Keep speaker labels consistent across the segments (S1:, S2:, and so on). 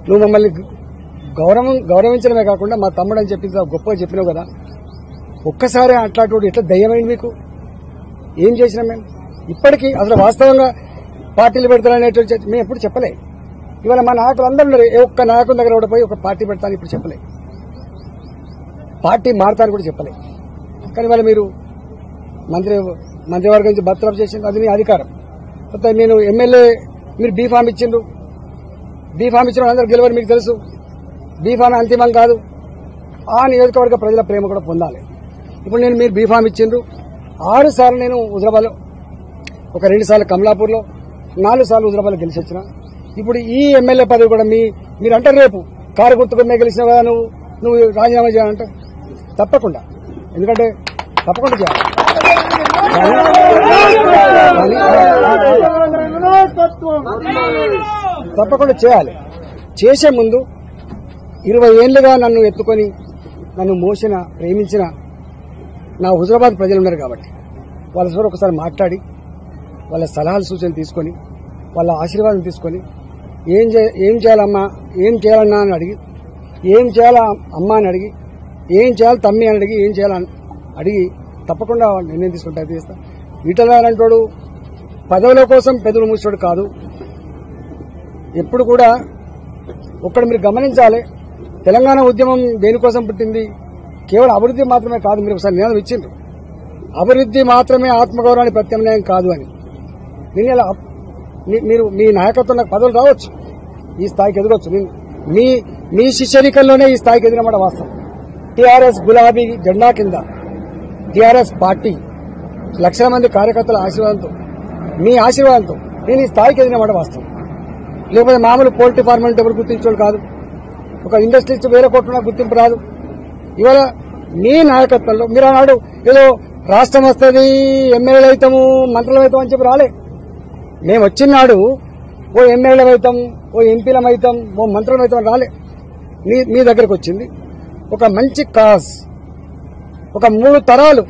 S1: నువ్వు మమ్మల్ని గౌరవం గౌరవించడమే కాకుండా మా తమ్ముడు అని చెప్పి గొప్పగా చెప్పినావు కదా ఒక్కసారి అట్లాంటి ఎట్లా దయ్యమైంది మీకు ఏం చేసినాం మేము ఇప్పటికీ అసలు వాస్తవంగా పార్టీలు పెడతారనేటువంటి చర్చ- మేము ఎప్పుడు చెప్పలే ఇవాళ మా నాయకులు అందరూ ఉన్నారు ఏ ఒక్క నాయకుల దగ్గర కూడా పోయి ఒక పార్టీ పెడతాను ఇప్పుడు చెప్పలే పార్టీ మారుతాను కూడా చెప్పలే కానీ ఇవాళ మీరు మంత్రి మంత్రివర్గం నుంచి బర్తరఫ్ చేసింది అది మీ అధికారం కొత్త నేను ఎమ్మెల్యే మీరు బీఫామ్ ఇచ్చిండ్రు బీఫామ్ ఇచ్చిన అందరూ గెలవని మీకు తెలుసు బీఫామ్ అంతిమం కాదు ఆ నియోజకవర్గ ప్రజల ప్రేమ కూడా పొందాలి ఇప్పుడు నేను మీరు బీఫామ్ ఇచ్చిండ్రు ఆరు సార్లు నేను హుజరాబాద్లో ఒక రెండు సార్లు కమలాపూర్లో నాలుగు సార్లు హుజరాబాద్లో గెలిచి వచ్చిన ఇప్పుడు ఈ ఎమ్మెల్యే పదవి కూడా మీ మీరు అంటారు రేపు కారు గుర్తుకునే గెలిచినావు కదా నువ్వు నువ్వు రాజీనామా చేయాలంటే తప్పకుండా ఎందుకంటే తప్పకుండా చేయాలి తప్పకుండా చేయాలి చేసే ముందు ఇరవై ఏళ్లుగా నన్ను ఎత్తుకొని నన్ను మోసిన ప్రేమించిన నా హుజరాబాద్ ప్రజలు ఉన్నారు కాబట్టి వాళ్ళ సార్ ఒకసారి మాట్లాడి వాళ్ళ సలహాలు సూచనలు తీసుకొని వాళ్ళ ఆశీర్వాదం తీసుకొని ఏం చే ఏం చేయాలమ్మా ఏం చేయాలన్నా అని అడిగి ఏం చేయాలా అమ్మ అని అడిగి ఏం చేయాలి తమ్మి అని అడిగి ఏం చేయాలని అడిగి తప్పకుండా నిర్ణయం తీసుకుంటే అది చేస్తా ఈటల అంటాడు పదవుల కోసం పెదవులు మూసాడు కాదు ఎప్పుడు కూడా ఒక్కడ మీరు గమనించాలి తెలంగాణ ఉద్యమం దేనికోసం పుట్టింది కేవలం అభివృద్ధి మాత్రమే కాదు మీరు ఒకసారి నినాదం ఇచ్చిండ్రు అభివృద్ధి మాత్రమే ఆత్మగౌరవానికి ప్రత్యామ్నాయం కాదు అని నేను ఇలా మీ- మీరు మీ నాయకత్వం నాకు పదవులు రావచ్చు ఈ స్థాయికి ఎదగొచ్చు నేను మీ మీ శిష్యరికల్లోనే ఈ స్థాయికి ఎదిగినమాట వాస్తవం టీఆర్ఎస్ గులాబీ జెండా కింద టీఆర్ఎస్ పార్టీ లక్షల మంది కార్యకర్తల ఆశీర్వాదంతో మీ ఆశీర్వాదంతో నేను ఈ స్థాయికి ఎదిగినమాట వాస్తవం లేకపోతే మామూలు పోల్ట్రీ ఫార్మ్ అంటే ఎవరు గుర్తించోడు కాదు ఒక ఇండస్ట్రీస్ వేరే కొట్టున గుర్తింపు రాదు ఇవాళ మీ నాయకత్వంలో మీరు అన్నాడు ఏదో రాష్ట్రం వస్తుంది ఎమ్మెల్యేలు అవుతాము మంత్రులు అవుతాం అని చెప్పి రాలే మేము వచ్చినాడు ఓ ఎమ్మెల్యేలు అవుతాం ఓ ఎంపీలం అవుతాం ఓ మంత్రులం అవుతాం అని రాలే మీ మీ దగ్గరకు వచ్చింది ఒక మంచి కాజ్ ఒక మూడు తరాలు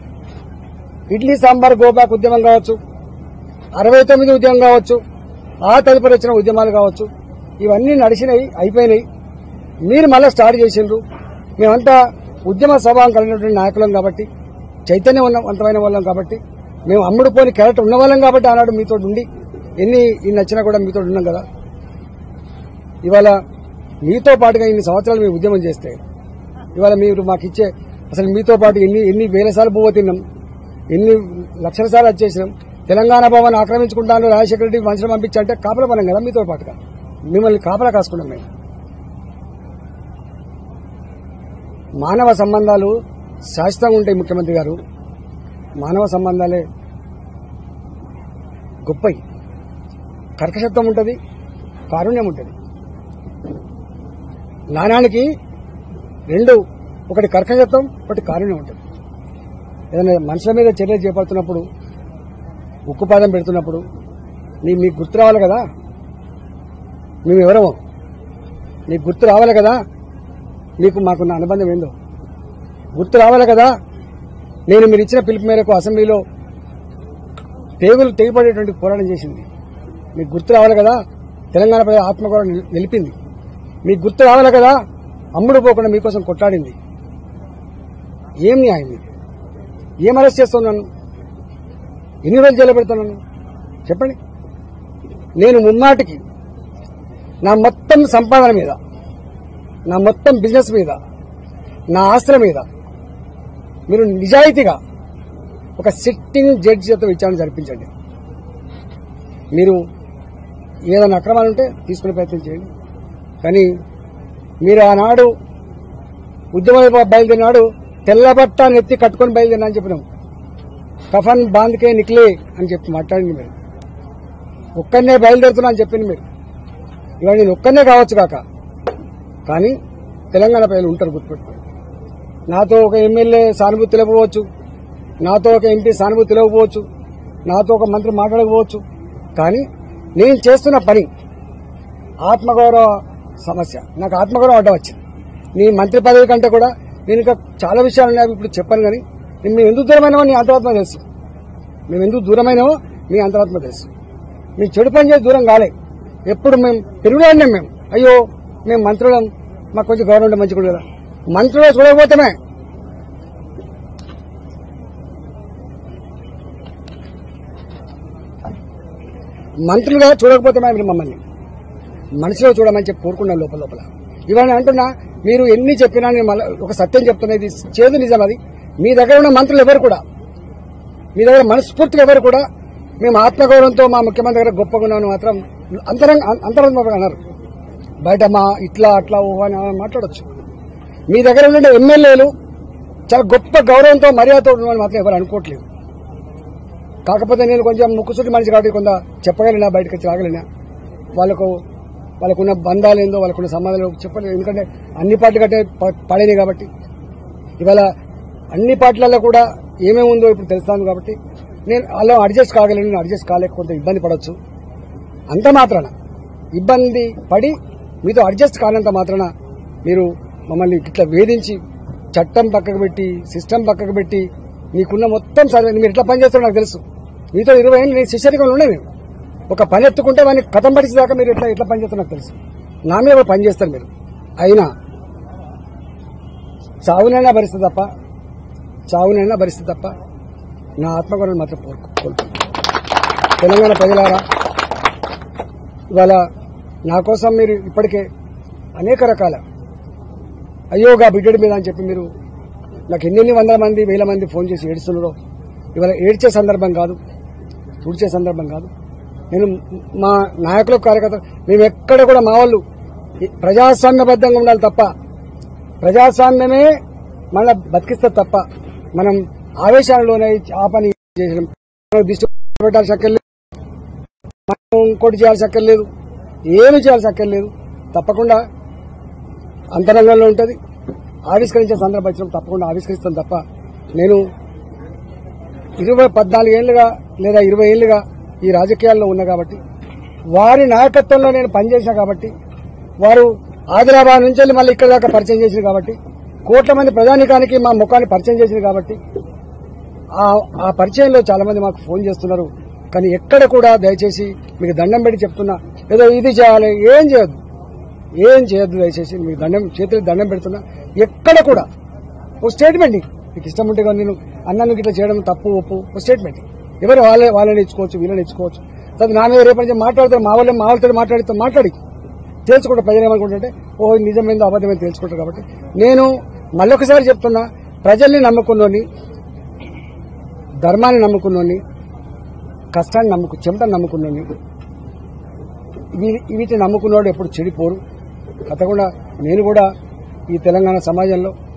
S1: ఇడ్లీ సాంబార్ గోబ్యాక్ ఉద్యమం కావచ్చు అరవై తొమ్మిది ఉద్యమం కావచ్చు ఆ తదుపరి వచ్చిన ఉద్యమాలు కావచ్చు ఇవన్నీ నడిచినాయి అయిపోయినాయి మీరు మళ్ళీ స్టార్ట్ చేసిండ్రు మేమంతా ఉద్యమ స్వభావం కలిగినటువంటి నాయకులం కాబట్టి చైతన్యవంతమైన వాళ్ళం కాబట్టి మేము అమ్ముడు పోని క్యారెక్టర్ ఉన్న వాళ్ళం కాబట్టి ఆనాడు మీతో ఉండి ఎన్ని ఇన్ని నచ్చినా కూడా మీతో ఉన్నాం కదా ఇవాళ మీతో పాటుగా ఇన్ని సంవత్సరాలు మేము ఉద్యమం చేస్తే ఇవాళ మీరు మాకు ఇచ్చే అసలు మీతో పాటు ఎన్ని ఎన్ని వేల సార్లు పువ్వు తిన్నాం ఎన్ని లక్షల సార్లు వచ్చేసినాం తెలంగాణ భవన్ ఆక్రమించుకుంటాను రాజశేఖర రెడ్డి మనుషులు పంపించాలంటే కాపలా పనం కదా మీతో పాటుగా మిమ్మల్ని కాపలా కాసుకున్నాం మేము మానవ సంబంధాలు శాశ్వతంగా ఉంటాయి ముఖ్యమంత్రి గారు మానవ సంబంధాలే గొప్పయి కర్కశత్వం ఉంటుంది కారుణ్యం ఉంటుంది నాణానికి రెండు ఒకటి కర్కశత్వం ఒకటి కారుణ్యం ఉంటుంది ఏదైనా మనుషుల మీద చర్యలు చేపడుతున్నప్పుడు ఉక్కుపాదం పెడుతున్నప్పుడు నీ మీకు గుర్తు రావాలి కదా మేము ఎవరమో నీకు గుర్తు రావాలి కదా మీకు మాకున్న అనుబంధం ఏందో గుర్తు రావాలి కదా నేను మీరు ఇచ్చిన పిలుపు మేరకు అసెంబ్లీలో పేగులు తెగిపడేటువంటి పోరాటం చేసింది మీకు గుర్తు రావాలి కదా తెలంగాణ ప్రజల ఆత్మగౌరవం నిల్- నిలిపింది మీకు గుర్తు రావాలి కదా అమ్ముడు పోకుండా మీకోసం కొట్లాడింది ఏం న్యాయం ఇది ఏం అరెస్ట్ చేస్తున్నాను ఎన్ని రోజులు జైలు పెడుతున్నాను చెప్పండి నేను ముమ్మాటికి నా మొత్తం సంపాదన మీద నా మొత్తం బిజినెస్ మీద నా ఆస్తుల మీద మీరు నిజాయితీగా ఒక సిట్టింగ్ జడ్జి చేత విచారణ జరిపించండి మీరు ఏదైనా అక్రమాలు ఉంటే తీసుకునే ప్రయత్నం చేయండి కానీ మీరు ఆనాడు ఉద్యమ బయలుదేరినాడు తెల్లబట్ట నెత్తి కట్టుకొని బయలుదేరినా అని చెప్పినాం కఫన్ బాంద్కే నిక్లే అని చెప్పి మాట్లాడింది మీరు ఒక్కనే బయలుదేరుతున్నా అని చెప్పింది మీరు ఇవాళ నేను ఒక్కనే కావచ్చు కాక కానీ తెలంగాణ ప్రజలు ఉంటారు గుర్తుపెట్టుకోండి నాతో ఒక ఎమ్మెల్యే సానుభూతి తెలియకపోవచ్చు నాతో ఒక ఎంపీ సానుభూతి తెలియకపోవచ్చు నాతో ఒక మంత్రి మాట్లాడకపోవచ్చు కానీ నేను చేస్తున్న పని ఆత్మగౌరవ సమస్య నాకు ఆత్మగౌరవం అడ్డం వచ్చింది నీ మంత్రి పదవి కంటే కూడా నేను ఇంకా చాలా విషయాలు ఉన్నాయి అవి ఇప్పుడు చెప్పాను కానీ నేను మేము ఎందుకు దూరమైనవో నీ అంతరాత్మ తెలుసు మేము ఎందుకు దూరమైనవో మీ అంతరాత్మ తెలుసు మేము చెడు పని చేసి దూరం కాలే ఎప్పుడు మేము పెరుగుడాడినాం మేము అయ్యో మేము మంత్రులం మాకు కొంచెం గవర్నమెంట్ మంచి కూడా కదా మంత్రులు చూడకపోతేనే మంత్రులుగా చూడకపోతేనే మీరు మమ్మల్ని మనసులో చూడమని చెప్పి కోరుకున్నాను లోపల లోపల ఇవన్నీ అంటున్నా మీరు ఎన్ని చెప్పినా నేను మళ్ళీ ఒక సత్యం చెప్తున్నా ఇది చేదు నిజం అది మీ దగ్గర ఉన్న మంత్రులు ఎవరు కూడా మీ దగ్గర మనస్ఫూర్తిగా ఎవరు కూడా మేము ఆత్మగౌరవంతో మా ముఖ్యమంత్రి దగ్గర గొప్పగా ఉన్నామని మాత్రం అంతరంగ అంతరంగ అన్నారు బయట మా ఇట్లా అట్లా ఊహ అని మాట్లాడొచ్చు మీ దగ్గర ఉండే ఎమ్మెల్యేలు చాలా గొప్ప గౌరవంతో మర్యాదతో ఉన్నామని మాత్రం ఎవరు అనుకోవట్లేదు కాకపోతే నేను కొంచెం ముక్కుసూటి మనిషి కాబట్టి కొంత చెప్పగలిగినా బయటకు వచ్చి రాగలిగినా వాళ్ళకు వాళ్ళకున్న బంధాలు ఏందో వాళ్ళకున్న సంబంధాలు చెప్పలేదు ఎందుకంటే అన్ని పార్టీలు కట్టే పడేది కాబట్టి ఇవాళ అన్ని పార్టీలలో కూడా ఏమేమి ఉందో ఇప్పుడు తెలుస్తాను కాబట్టి నేను అలా అడ్జస్ట్ కాగలను నేను అడ్జస్ట్ కాలేక కొంత ఇబ్బంది పడవచ్చు అంత మాత్రాన ఇబ్బంది పడి మీతో అడ్జస్ట్ కానంత మాత్రాన మీరు మమ్మల్ని ఇట్లా వేధించి చట్టం పక్కకు పెట్టి సిస్టమ్ పక్కకు పెట్టి మీకున్న మొత్తం సర్వే మీరు ఎట్లా పనిచేస్తారో నాకు తెలుసు మీతో ఇరవై ఏళ్ళు నేను శిష్యరికంలో ఉన్నాయి నేను ఒక పని ఎత్తుకుంటే వాడిని కథం పడిచేదాకా మీరు ఎట్లా ఎట్లా పనిచేస్తారో నాకు తెలుసు నా మీద కూడా పని చేస్తారు మీరు అయినా చావునైనా భరిస్తుంది తప్ప చావునైనా భరిస్తుంది తప్ప నా ఆత్మగౌరవం మాత్రం కోరుకో కోల్పోను. తెలంగాణ ప్రజలారా ఇవాళ నా కోసం మీరు ఇప్పటికే అనేక రకాల అయ్యోగా బిడ్డడి మీద అని చెప్పి మీరు నాకు ఎన్నెన్ని వందల మంది వేల మంది ఫోన్ చేసి ఏడుస్తున్నారో ఇవాళ ఏడ్చే సందర్భం కాదు తుడిచే సందర్భం కాదు నేను మా నాయకుల కార్యకర్తలు మేము ఎక్కడ కూడా మా వాళ్ళు ప్రజాస్వామ్యబద్ధంగా ఉండాలి తప్ప ప్రజాస్వామ్యమే మన బతికిస్తుంది తప్ప మనం ఆవేశాలలోనే ఆ పని చేయడం మనం దిష్టి పెట్టాల్సి అక్కర్లేదు మనం ఇంకోటి చేయాల్సి అక్కర్లేదు ఏమి చేయాల్సి అక్కర్లేదు తప్పకుండా అంతరంగంలో ఉంటుంది ఆవిష్కరించే సందర్భం వచ్చినప్పుడు తప్పకుండా ఆవిష్కరిస్తాను తప్ప నేను ఇరవై పద్నాలుగేళ్లుగా లేదా ఇరవై ఏళ్లుగా ఈ రాజకీయాల్లో ఉన్నా కాబట్టి వారి నాయకత్వంలో నేను పనిచేశా కాబట్టి వారు ఆదిలాబాద్ నుంచి వెళ్ళి మళ్ళీ ఇక్కడ దాకా పరిచయం చేసింది కాబట్టి కోట్ల మంది ప్రజానికానికి మా ముఖాన్ని పరిచయం చేసింది కాబట్టి ఆ ఆ పరిచయంలో చాలా మంది మాకు ఫోన్ చేస్తున్నారు కానీ ఎక్కడ కూడా దయచేసి మీకు దండం పెట్టి చెప్తున్నా ఏదో ఇది చేయాలి ఏం చేయొద్దు ఏం చేయొద్దు దయచేసి మీకు దండం చేతులకు దండం పెడుతున్నా ఎక్కడ కూడా ఓ స్టేట్మెంట్ నీకు నీకు ఇష్టం ఉంటే కానీ నేను అన్నాను ఇట్లా చేయడం తప్పు ఒప్పు ఓ స్టేట్మెంట్ ఎవరు వాళ్ళే వాళ్ళని ఇచ్చుకోవచ్చు వీళ్ళని ఇచ్చుకోవచ్చు తర్వాత నా మీద రేపటి నుంచి మాట్లాడతారు మా వాళ్ళే మా వాళ్ళతో మాట్లాడితే మాట్లాడి తేల్చుకుంటే ప్రజలు ఏమనుకుంటుంటే ఓ నిజమైందో అబద్ధమైందో తెలుసుకుంటారు కాబట్టి నేను మళ్ళొకసారి చెప్తున్నా ప్రజల్ని నమ్ముకున్నోని ధర్మాన్ని నమ్ముకున్నోని కష్టాన్ని నమ్ముకు చెమటని నమ్ముకున్నోని వీ- వీటిని నమ్ముకున్నవాడు ఎప్పుడు చెడిపోరు కథకుండా నేను కూడా ఈ తెలంగాణ సమాజంలో